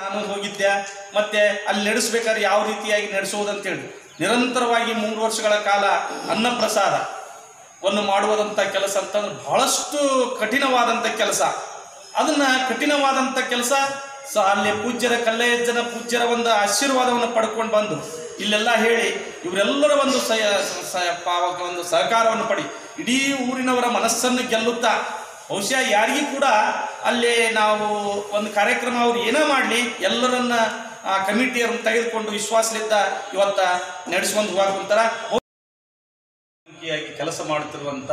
ನಾನು ಹೋಗಿದ್ದೆ ಮತ್ತೆ ಅಲ್ಲಿ ನಡೆಸ್ಬೇಕಾದ್ರೆ ಯಾವ ರೀತಿಯಾಗಿ ನಡೆಸುವುದಂತೇಳಿ ನಿರಂತರವಾಗಿ ಮೂರು ವರ್ಷಗಳ ಕಾಲ ಅನ್ನಪ್ರಸಾದ ವನ್ನು ಮಾಡುವುದಂಥ ಕೆಲಸ ಅಂತಂದ್ರೆ ಬಹಳಷ್ಟು ಕಠಿಣವಾದಂಥ ಕೆಲಸ ಅದನ್ನ ಕಠಿಣವಾದಂಥ ಕೆಲಸ ಸ ಅಲ್ಲಿ ಪೂಜ್ಯರ ಕಲ್ಲೆಯಜ್ಜನ ಪೂಜ್ಯರ ಒಂದು ಆಶೀರ್ವಾದವನ್ನು ಪಡ್ಕೊಂಡು ಬಂದು ಇಲ್ಲೆಲ್ಲ ಹೇಳಿ ಇವರೆಲ್ಲರ ಒಂದು ಸಹ ಸ- ಪಾವ- ಒಂದು ಸಹಕಾರವನ್ನು ಪಡಿ ಇಡೀ ಊರಿನವರ ಮನಸ್ಸನ್ನು ಗೆಲ್ಲುತ್ತಾ ಬಹುಶಃ ಯಾರಿಗೂ ಕೂಡ ಅಲ್ಲಿ ನಾವು ಒಂದು ಕಾರ್ಯಕ್ರಮ ಅವ್ರು ಏನೇ ಮಾಡಲಿ ಎಲ್ಲರನ್ನ ಆ ಕಮಿಟಿಯವ್ರನ್ನ ತೆಗೆದುಕೊಂಡು ವಿಶ್ವಾಸಲಿದ್ದ ಇವತ್ತ ನಡೆಸ್ಕೊಂಡು ಹೋಗ್ಕೊಂತಾರ ಮುಖಿಯಾಗಿ ಕೆಲಸ ಮಾಡುತ್ತಿರುವಂಥ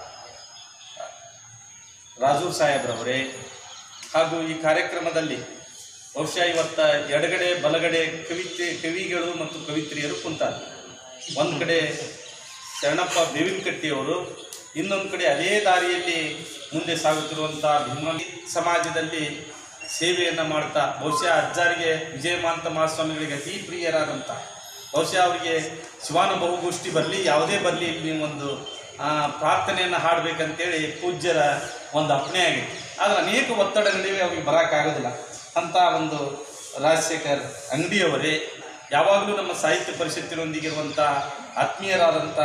ರಾಜೂರ್ ಸಾಹೇಬ್ರವರೇ ಹಾಗೂ ಈ ಕಾರ್ಯಕ್ರಮದಲ್ಲಿ ಬಹುಶಃ ಇವತ್ತ ಎಡಗಡೆ ಬಲಗಡೆ ಕವಿತೆ ಕವಿಗಳು ಮತ್ತು ಕವಿತ್ರಿಯರು ಕುಂತಾರೆ ಒಂದು ಕಡೆ ಶರಣಪ್ಪ ಬೇವಿನಕಟ್ಟಿಯವರು ಇನ್ನೊಂದು ಕಡೆ ಅದೇ ದಾರಿಯಲ್ಲಿ ಮುಂದೆ ಸಾಗುತ್ತಿರುವಂಥ ಭಿಮಾನಿ ಸಮಾಜದಲ್ಲಿ ಸೇವೆಯನ್ನು ಮಾಡ್ತಾ ಬಹುಶಃ ಅಜ್ಜಾರಿಗೆ ವಿಜಯಮಾಂತ ಮಹಾಸ್ವಾಮಿಗಳಿಗೆ ಅತಿ ಪ್ರಿಯರಾದಂಥ ಬಹುಶಃ ಅವರಿಗೆ ಶಿವಾನುಭವಗೋಷ್ಠಿ ಬರಲಿ ಯಾವುದೇ ಬರಲಿ ಇಲ್ಲಿ ಒಂದು ಆ, ಪ್ರಾರ್ಥನೆಯನ್ನು ಹಾಡಬೇಕಂತೇಳಿ ಪೂಜ್ಯರ ಒಂದು ಅಪ್ಪಣೆ ಆಗಿದೆ ಆದರೆ ಅನೇಕ ಒತ್ತಡ ನಡುವೆ ಅವ್ರಿಗೆ ಬರೋಕ್ಕಾಗೋದಿಲ್ಲ ಅಂಥ ಒಂದು ರಾಜಶೇಖರ್ ಅಂಗಡಿಯವರೇ ಯಾವಾಗಲೂ ನಮ್ಮ ಸಾಹಿತ್ಯ ಪರಿಷತ್ತಿನೊಂದಿಗಿರುವಂಥ ಆತ್ಮೀಯರಾದಂಥ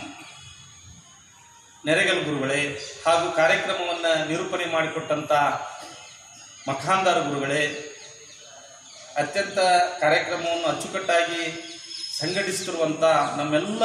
ನೆರೆಗಲ್ ಗುರುಗಳೇ ಹಾಗೂ ಕಾರ್ಯಕ್ರಮವನ್ನು ನಿರೂಪಣೆ ಮಾಡಿಕೊಟ್ಟಂಥ ಮಖಾಂದಾರ ಗುರುಗಳೇ ಅತ್ಯಂತ ಕಾರ್ಯಕ್ರಮವನ್ನು ಅಚ್ಚುಕಟ್ಟಾಗಿ ಸಂಘಟಿಸುತ್ತಿರುವಂಥ ನಮ್ಮೆಲ್ಲ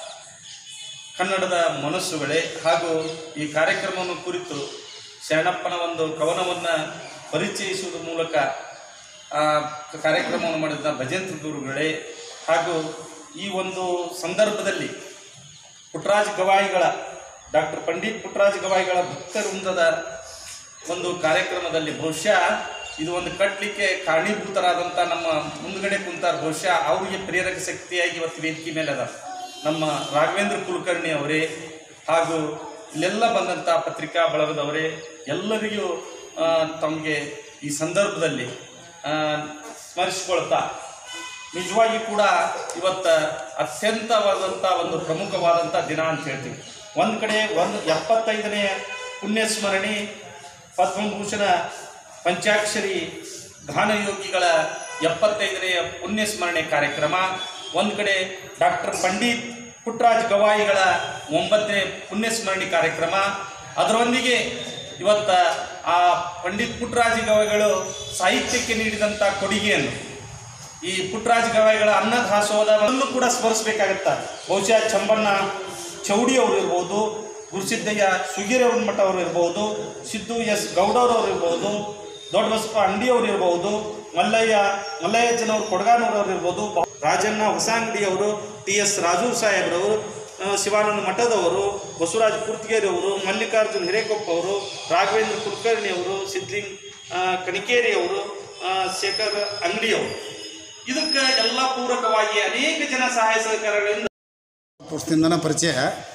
ಕನ್ನಡದ ಮನಸ್ಸುಗಳೇ ಹಾಗೂ ಈ ಕಾರ್ಯಕ್ರಮವನ್ನು ಕುರಿತು ಶರಣಪ್ಪನ ಒಂದು ಕವನವನ್ನು ಪರಿಚಯಿಸುವುದರ ಮೂಲಕ ಆ, ಕಾರ್ಯಕ್ರಮವನ್ನು ಮಾಡಿದ ಭಜಂತ್ರ ಗುರುಗಳೇ ಹಾಗೂ ಈ ಒಂದು ಸಂದರ್ಭದಲ್ಲಿ ಪುಟ್ಟರಾಜ್ ಗವಾಯಿಗಳ ಡಾಕ್ಟರ್ ಪಂಡಿತ್ ಪುಟ್ಟರಾಜ್ ಗವಾಯಿಗಳ ಭಕ್ತವೃಂದದ ಒಂದು ಕಾರ್ಯಕ್ರಮದಲ್ಲಿ ಬಹುಶಃ ಇದು ಒಂದು ಕಟ್ಟಲಿಕ್ಕೆ ಕಾರಣೀಭೂತರಾದಂಥ ನಮ್ಮ ಮುಂದುಗಡೆ ಕುಂತಾರ ಬಹುಶಃ ಅವರಿಗೆ ಪ್ರೇರಕ ಶಕ್ತಿಯಾಗಿ ಇವತ್ತು ವೇದಿಕೆ ಮೇಲೆ ಅದ ನಮ್ಮ ರಾಘವೇಂದ್ರ ಕುಲಕರ್ಣಿ ಅವರೇ ಹಾಗೂ ಇಲ್ಲೆಲ್ಲ ಬಂದಂಥ ಪತ್ರಿಕಾ ಬಳಗದವರೇ ಎಲ್ಲರಿಗೂ ಆ, ತಮಗೆ ಈ ಸಂದರ್ಭದಲ್ಲಿ ಆ, ಸ್ಮರಿಸಿಕೊಳ್ತಾ ನಿಜವಾಗಿ ಕೂಡ ಇವತ್ತ ಅತ್ಯಂತವಾದಂಥ ಒಂದು ಪ್ರಮುಖವಾದಂಥ ದಿನ ಅಂತ ಹೇಳ್ತೀವಿ ಒಂದು ಕಡೆ ಒಂದು ಎಪ್ಪತ್ತೈದನೇ ಪುಣ್ಯ ಸ್ಮರಣೆ ಪದ್ಮಭೂಷಣ ಪಂಚಾಕ್ಷರಿ ಗಾನಯೋಗಿಗಳ ಎಪ್ಪತ್ತೈದನೆಯ ಪುಣ್ಯ ಸ್ಮರಣೆ ಕಾರ್ಯಕ್ರಮ ಒಂದು ಕಡೆ ಡಾಕ್ಟರ್ ಪಂಡಿತ್ ಪುಟ್ಟರಾಜ್ ಗವಾಯಿಗಳ ಒಂಬತ್ತನೇ ಪುಣ್ಯ ಸ್ಮರಣೆ ಕಾರ್ಯಕ್ರಮ ಅದರೊಂದಿಗೆ ಇವತ್ತ ಆ ಪಂಡಿತ್ ಪುಟ್ಟರಾಜ ಗವಾಯಿಗಳು ಸಾಹಿತ್ಯಕ್ಕೆ ನೀಡಿದಂಥ ಕೊಡುಗೆಯನ್ನು ಈ ಪುಟ್ಟರಾಜ ಗವಾಯಿಗಳ ಅನ್ನದಾಸೋಹವನ್ನು ಕೂಡ ಸ್ಮರಿಸಬೇಕಾಗತ್ತ ಬಹುಶಃ ಚಂಬಣ್ಣ ಚೌಡಿ ಅವರು ಇರ್ಬೋದು ಗುರುಸಿದ್ದಯ್ಯ ಸುಗೀರವನ್ ಮಠ ಅವರು ಇರ್ಬೋದು ಸಿದ್ದು ಎಸ್ ಗೌಡರವರು ಇರ್ಬೋದು ದೊಡ್ಡ ಬಸಪ್ಪ ಅಂಗಡಿಯವರು ಇರ್ಬೋದು ಮಲ್ಲಯ್ಯ ಮಲ್ಲಯ್ಯಜ್ಜನವರು ಕೊಡಗಾನವರವರು ಇರ್ಬೋದು ರಾಜಣ್ಣ ಹೊಸಂಗಡಿಯವರು ಟಿ ಎಸ್ ರಾಜು ಸಾಹೇಬ್ರವರು ಆ, ಶಿವಾನಂದ ಮಠದವರು ಬಸವರಾಜ್ ಕುರ್ತಗೇರಿ ಅವರು ಮಲ್ಲಿಕಾರ್ಜುನ್ ಹಿರೇಕೊಪ್ಪ ಅವರು ರಾಘವೇಂದ್ರ ಕುಲಕರ್ಣಿ ಅವರು ಸಿದ್ಲಿಂಗ್ ಆ, ಕಣಿಕೇರಿ ಅವರು ಆ, ಶೇಖರ್ ಅಂಗಡಿಯವರು ಇದಕ್ಕೆ ಎಲ್ಲ ಪೂರಕವಾಗಿ ಅನೇಕ ಜನ ಸಹಾಯ ಸಹಕಾರಗಳಿಂದ ವರ್ಷದಿಂದನ ಪರಿಚಯ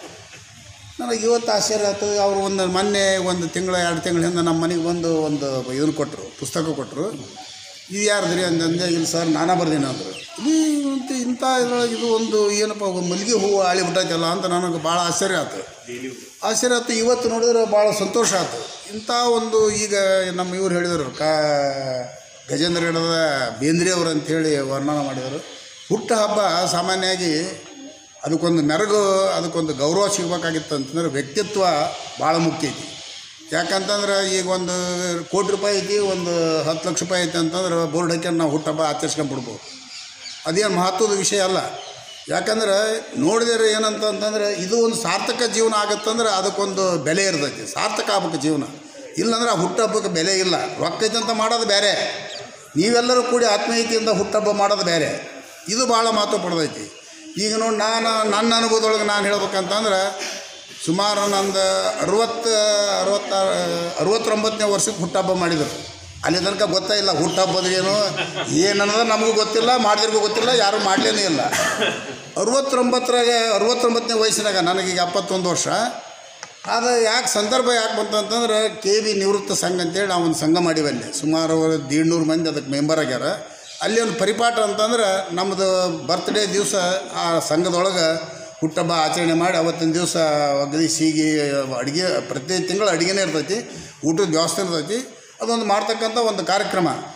ನನಗೆ ಇವತ್ತು ಆಶ್ಚರ್ಯ ಆಯ್ತು ಅವರು ಒಂದು ಮೊನ್ನೆ ಒಂದು ತಿಂಗಳ ಎರಡು ತಿಂಗಳ ಹಿಂದೆ ನಮ್ಮ ಮನೆಗೆ ಬಂದು ಒಂದು ಇದನ್ನು ಕೊಟ್ಟರು ಪುಸ್ತಕ ಕೊಟ್ಟರು ಇದು ಯಾರ್ದ್ರಿ ಅಂತಂದೆ ಇಲ್ಲ ಸರ್ ನಾನಾ ಬರ್ದೀನಿ ಅಂದರು ಇದು ಅಂತ ಇಂಥ ಇದ್ರೊಳಗೆ ಇದು ಒಂದು ಏನಪ್ಪ ಒಂದು ಮಲ್ಲಿಗೆ ಹೂವು ಆಳಿ ಬಿಟ್ಟೈತಲ್ಲ ಅಂತ ನನಗೆ ಭಾಳ ಆಶ್ಚರ್ಯ ಆಯ್ತು ಆಶ್ಚರ್ಯ ಆಯ್ತು ಇವತ್ತು ನೋಡಿದ್ರೆ ಭಾಳ ಸಂತೋಷ ಆಯ್ತು ಇಂಥ ಒಂದು ಈಗ ನಮ್ಮ ಇವ್ರು ಹೇಳಿದರು ಕಾ ಗಜೇಂದ್ರ ಗಡದ ಬೇಂದ್ರಿ ಅವರು ಅಂಥೇಳಿ ವರ್ಣನ ಮಾಡಿದರು ಹುಟ್ಟು ಹಬ್ಬ ಸಾಮಾನ್ಯವಾಗಿ ಅದಕ್ಕೊಂದು ಮೆರಗು ಅದಕ್ಕೊಂದು ಗೌರವ ಸಿಗ್ಬೇಕಾಗಿತ್ತು ಅಂತಂದ್ರೆ ವ್ಯಕ್ತಿತ್ವ ಭಾಳ ಮುಖ್ಯ ಐತಿ ಯಾಕಂತಂದ್ರೆ ಈಗ ಒಂದು ಕೋಟಿ ರೂಪಾಯಿ ಐತಿ ಒಂದು ಹತ್ತು ಲಕ್ಷ ರೂಪಾಯಿ ಐತಿ ಅಂತಂದ್ರೆ ಬೋರ್ಡ್ ಹಾಕ್ಯಂಡು ನಾವು ಹುಟ್ಟುಹಬ್ಬ ಆಚರಿಸ್ಕೊಂಡ್ಬಿಡ್ಬೋದು ಅದೇನು ಮಹತ್ವದ ವಿಷಯ ಅಲ್ಲ ಯಾಕಂದ್ರೆ ನೋಡಿದರೆ ಏನಂತ ಅಂತಂದ್ರೆ ಇದು ಒಂದು ಸಾರ್ಥಕ ಜೀವನ ಆಗತ್ತಂದ್ರೆ ಅದಕ್ಕೊಂದು ಬೆಲೆ ಇರ್ತೈತಿ ಸಾರ್ಥಕ ಆಗ್ಬೇಕು ಜೀವನ ಇಲ್ಲಾಂದ್ರೆ ಆ ಹುಟ್ಟುಹಬ್ಬಕ್ಕೆ ಬೆಲೆ ಇಲ್ಲ ರೊಕ್ಕ ಐತೆ ಅಂತ ಮಾಡೋದು ಬೇರೆ ನೀವೆಲ್ಲರೂ ಕೂಡಿ ಆತ್ಮೀಯತೆಯಿಂದ ಹುಟ್ಟುಹಬ್ಬ ಮಾಡೋದು ಬೇರೆ ಇದು ಭಾಳ ಮಹತ್ವ ಪಡೆದೈತಿ ಈಗ ನೋಡಿ ನಾನು ನನ್ನ ಅನುಭವದೊಳಗೆ ನಾನು ಹೇಳ್ಬೇಕಂತಂದ್ರೆ ಸುಮಾರು ನಂದು ಅರವತ್ತು ಅರವತ್ತ ಅರವತ್ತೊಂಬತ್ತನೇ ವರ್ಷಕ್ಕೆ ಹುಟ್ಟುಹಬ್ಬ ಮಾಡಿದರು ಅಲ್ಲಿ ತನಕ ಗೊತ್ತೇ ಇಲ್ಲ ಹುಟ್ಟುಹಬ್ಬದ ಏನು ಏನನ್ನೋದು ನಮಗೂ ಗೊತ್ತಿಲ್ಲ ಮಾಡಿದ್ರಿಗೂ ಗೊತ್ತಿಲ್ಲ ಯಾರೂ ಮಾಡಲೇನೇ ಇಲ್ಲ ಅರವತ್ತೊಂಬತ್ತರಾಗ ಅರವತ್ತೊಂಬತ್ತನೇ ವಯಸ್ಸಿನಾಗ ನನಗೀಗ ಎಪ್ಪತ್ತೊಂದು ವರ್ಷ ಅದು ಯಾಕೆ ಸಂದರ್ಭ ಯಾಕೆ ಬಂತು ಅಂತಂದ್ರೆ ಕೆ ವಿ ನಿವೃತ್ತ ಸಂಘ ಅಂತೇಳಿ ನಾವು ಒಂದು ಸಂಘ ಮಾಡೀವಿ ಅಲ್ಲಿ ಸುಮಾರು ದೀಡ್ನೂರು ಮಂದಿ ಅದಕ್ಕೆ ಮೆಂಬರ್ ಆಗ್ಯಾರ ಅಲ್ಲಿ ಒಂದು ಪರಿಪಾಠ ಅಂತಂದ್ರೆ ನಮ್ಮದು ಬರ್ತ್ಡೇ ದಿವಸ ಆ ಸಂಘದೊಳಗೆ ಹುಟ್ಟಹಬ್ಬ ಆಚರಣೆ ಮಾಡಿ ಅವತ್ತಿನ ದಿವಸ ಒಗದಿ ಸೀಗಿ ಅಡುಗೆ ಪ್ರತಿ ತಿಂಗಳು ಅಡುಗೆನೇ ಇರ್ತೈತಿ ಊಟದ ವ್ಯವಸ್ಥೆ ಇರ್ತೈತಿ ಅದೊಂದು ಮಾಡ್ತಕ್ಕಂಥ ಒಂದು ಕಾರ್ಯಕ್ರಮ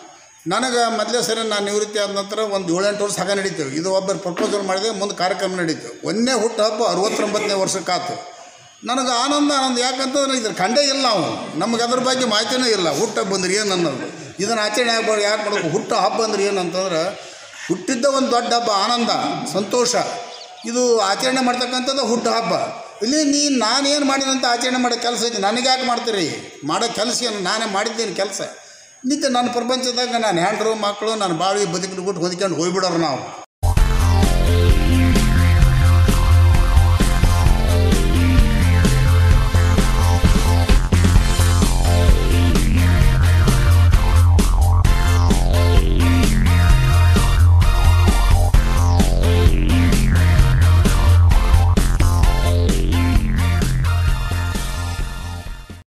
ನನಗೆ ಮೊದಲೇ ಸರಿ ನಾನು ನಿವೃತ್ತಿ ಆದ ನಂತರ ಒಂದು ಏಳೆಂಟು ವರ್ಷ ಹಾಗೆ ನಡೀತೇವೆ ಇದು ಒಬ್ಬರು ಪ್ರಪೋಸಲ್ ಮಾಡಿದೆ ಮುಂದೆ ಕಾರ್ಯಕ್ರಮ ನಡೀತು ಒಂದೇ ಹುಟ್ಟು ಹಬ್ಬ ಅರವತ್ತೊಂಬತ್ತನೇ ವರ್ಷಕ್ಕಾತು ನನಗೆ ಆನಂದ ಆನಂದ ಯಾಕಂತಂದ್ರೆ ಇದ್ರ ಕಂಡೇ ಇಲ್ಲ ನಾವು ನಮಗೆ ಅದ್ರ ಬಗ್ಗೆ ಮಾಹಿತಿನೇ ಇಲ್ಲ ಹುಟ್ಟು ಹಬ್ಬ ಅಂದ್ರೆ ಏನು ಅನ್ನೋದು ಇದನ್ನು ಆಚರಣೆ ಆಗ್ಬಾರ್ದು ಯಾಕೆ ಮಾಡಬೇಕು ಹುಟ್ಟು ಹಬ್ಬ ಅಂದ್ರೆ ಏನು ಅಂತಂದ್ರೆ ಹುಟ್ಟಿದ್ದ ಒಂದು ದೊಡ್ಡ ಹಬ್ಬ ಆನಂದ ಸಂತೋಷ ಇದು ಆಚರಣೆ ಮಾಡ್ತಕ್ಕಂಥದ್ದು ಹುಟ್ಟು ಹಬ್ಬ ಇಲ್ಲಿ ನೀ ನಾನೇನು ಮಾಡಿದಂತ ಆಚರಣೆ ಮಾಡೋ ಕೆಲಸ ಐತಿ ನನಗೆ ಯಾಕೆ ಮಾಡ್ತೀರಿ ಮಾಡೋ ಕೆಲಸ ಏನು ನಾನೇ ಮಾಡಿದ್ದೇನೆ ಕೆಲಸ ನಿತ್ಯ ನನ್ನ ಪ್ರಪಂಚದಾಗ ನಾನು ಹೆಂಡ್ರು ಮಕ್ಕಳು ನನ್ನ ಬಾವಿ ಬದುಕಿನ ಬಿಟ್ಟು ಹೊಂದ್ಕೊಂಡು ಹೋಗ್ಬಿಡೋರು ನಾವು